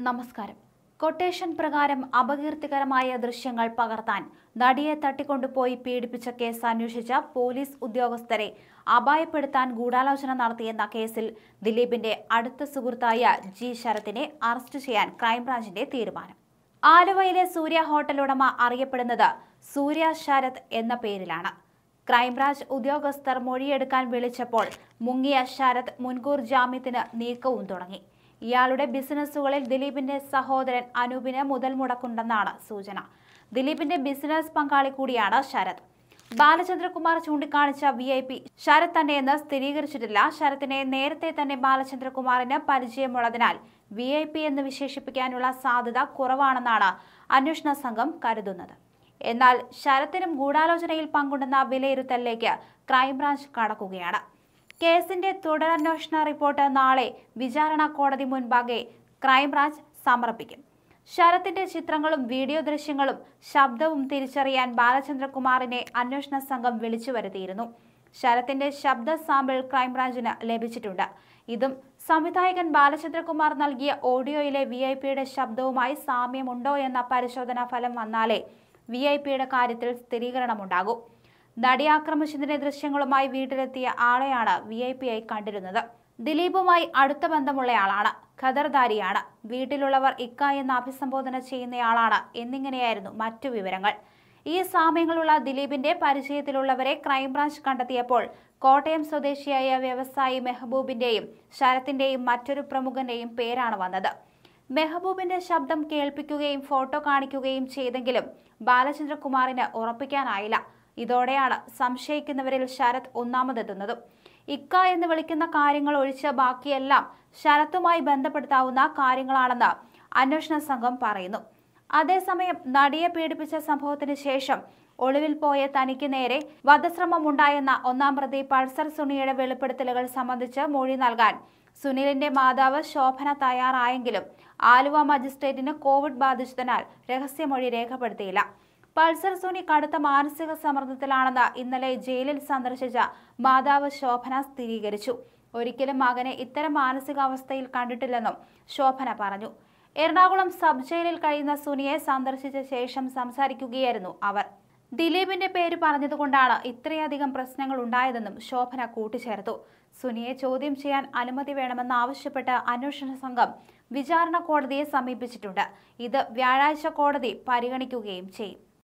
നമസ്കാരം കൊട്ടേഷൻ പ്രകാരം അപകീർത്തികരമായ ദൃശ്യങ്ങൾ പകർത്താൻ നടിയെ തട്ടിക്കൊണ്ടുപോയി പീഡിപ്പിച്ച കേസ് അന്വേഷിച്ച പോലീസ് ഉദ്യോഗസ്ഥരെ അപായപ്പെടുത്താൻ ഗൂഢാലോചന നടത്തിയെന്ന കേസിൽ ദിലീപിന്റെ അടുത്ത സുഹൃത്തായ ജി ശരത്തിനെ അറസ്റ്റ് ചെയ്യാൻ ക്രൈംബ്രാഞ്ചിന്റെ തീരുമാനം ആലുവയിലെ സൂര്യ ഹോട്ടൽ ഉടമ അറിയപ്പെടുന്നത് സൂര്യ ശരത് എന്ന പേരിലാണ് ക്രൈംബ്രാഞ്ച് ഉദ്യോഗസ്ഥർ മൊഴിയെടുക്കാൻ വിളിച്ചപ്പോൾ മുങ്ങിയ ശരത് മുൻകൂർ ജാമ്യത്തിന് നീക്കവും തുടങ്ങി ഇയാളുടെ ബിസിനസ്സുകളിൽ ദിലീപിന്റെ സഹോദരൻ അനൂപിന് മുതൽ മുടക്കുണ്ടെന്നാണ് സൂചന ദിലീപിന്റെ ബിസിനസ് പങ്കാളി കൂടിയാണ് ശരത് ബാലചന്ദ്രകുമാർ ചൂണ്ടിക്കാണിച്ച വി ഐ പി ശരത് തന്നെയെന്ന് സ്ഥിരീകരിച്ചിട്ടില്ല ശരത്തിനെ നേരത്തെ തന്നെ ബാലചന്ദ്രകുമാറിന് പരിചയമുള്ളതിനാൽ വി ഐ പി എന്ന് വിശേഷിപ്പിക്കാനുള്ള സാധ്യത കുറവാണെന്നാണ് അന്വേഷണ സംഘം കരുതുന്നത് എന്നാൽ ശരത്തിനും ഗൂഢാലോചനയിൽ പങ്കുണ്ടെന്ന വിലയിരുത്തലിലേക്ക് ക്രൈംബ്രാഞ്ച് കടക്കുകയാണ് കേസിന്റെ തുടരന്വേഷണ റിപ്പോർട്ട് നാളെ വിചാരണ കോടതി മുൻപാകെ ക്രൈംബ്രാഞ്ച് സമർപ്പിക്കും ശരത്തിന്റെ ചിത്രങ്ങളും വീഡിയോ ദൃശ്യങ്ങളും ശബ്ദവും തിരിച്ചറിയാൻ ബാലചന്ദ്രകുമാറിനെ അന്വേഷണ സംഘം വിളിച്ചു വരുത്തിയിരുന്നു ശരത്തിന്റെ ശബ്ദ സാമ്പിൾ ക്രൈംബ്രാഞ്ചിന് ലഭിച്ചിട്ടുണ്ട് ഇതും സംവിധായകൻ ബാലചന്ദ്രകുമാർ നൽകിയ ഓഡിയോയിലെ വി ഐ പിയുടെ ശബ്ദവുമായി സാമ്യമുണ്ടോ എന്ന പരിശോധനാ ഫലം വന്നാലേ വി ഐ പിയുടെ കാര്യത്തിൽ സ്ഥിരീകരണമുണ്ടാകൂ നടി ആക്രമിച്ചതിന്റെ ദൃശ്യങ്ങളുമായി വീട്ടിലെത്തിയ ആളെയാണ് വി ഐ പി ആയി കണ്ടിരുന്നത് ദിലീപുമായി അടുത്ത ബന്ധമുള്ളയാളാണ് ഖദർദാരിയാണ് വീട്ടിലുള്ളവർ ഇക്ക എന്ന് അഭിസംബോധന ചെയ്യുന്നയാളാണ് എന്നിങ്ങനെയായിരുന്നു മറ്റു വിവരങ്ങൾ ഈ സാമ്യങ്ങളുള്ള ദിലീപിന്റെ പരിചയത്തിലുള്ളവരെ ക്രൈംബ്രാഞ്ച് കണ്ടെത്തിയപ്പോൾ കോട്ടയം സ്വദേശിയായ വ്യവസായി മെഹബൂബിന്റെയും ശരത്തിന്റെയും മറ്റൊരു പ്രമുഖന്റെയും പേരാണ് വന്നത് മെഹബൂബിന്റെ ശബ്ദം കേൾപ്പിക്കുകയും ഫോട്ടോ കാണിക്കുകയും ചെയ്തെങ്കിലും ബാലചന്ദ്രകുമാറിന് ഉറപ്പിക്കാനായില്ല ഇതോടെയാണ് സംശയിക്കുന്നവരിൽ ശരത് ഒന്നാമതെത്തുന്നതും ഇക്ക എന്ന് വിളിക്കുന്ന കാര്യങ്ങൾ ഒഴിച്ച് ബാക്കിയെല്ലാം ശരത്തുമായി ബന്ധപ്പെടുത്താവുന്ന കാര്യങ്ങളാണെന്ന് അന്വേഷണ സംഘം പറയുന്നു അതേസമയം നടിയെ പീഡിപ്പിച്ച സംഭവത്തിന് ശേഷം ഒളിവിൽ പോയ തനിക്ക് നേരെ വധശ്രമമുണ്ടായെന്ന ഒന്നാം പ്രതി പൾസർ സുനിയുടെ വെളിപ്പെടുത്തലുകൾ സംബന്ധിച്ച് മൊഴി നൽകാൻ സുനിലിന്റെ മാതാവ് ശോഭന തയ്യാറായെങ്കിലും ആലുവ മജിസ്ട്രേറ്റിന് കോവിഡ് ബാധിച്ചതിനാൽ രഹസ്യമൊഴി രേഖപ്പെടുത്തിയില്ല പൾസർ സുനി കടുത്ത മാനസിക സമ്മർദ്ദത്തിലാണെന്ന് ഇന്നലെ ജയിലിൽ സന്ദർശിച്ച മാതാവ് ശോഭന സ്ഥിരീകരിച്ചു ഒരിക്കലും മകനെ ഇത്തരം മാനസികാവസ്ഥയിൽ കണ്ടിട്ടില്ലെന്നും ശോഭന പറഞ്ഞു എറണാകുളം സബ് ജയിലിൽ കഴിയുന്ന സുനിയെ സന്ദർശിച്ച ശേഷം സംസാരിക്കുകയായിരുന്നു അവർ ദിലീപിന്റെ പേര് പറഞ്ഞതുകൊണ്ടാണ് ഇത്രയധികം പ്രശ്നങ്ങൾ ഉണ്ടായതെന്നും ശോഭന കൂട്ടിച്ചേർത്തു സുനിയെ ചോദ്യം ചെയ്യാൻ അനുമതി വേണമെന്നാവശ്യപ്പെട്ട് അന്വേഷണ സംഘം വിചാരണ കോടതിയെ സമീപിച്ചിട്ടുണ്ട് ഇത് വ്യാഴാഴ്ച കോടതി പരിഗണിക്കുകയും ചെയ്യും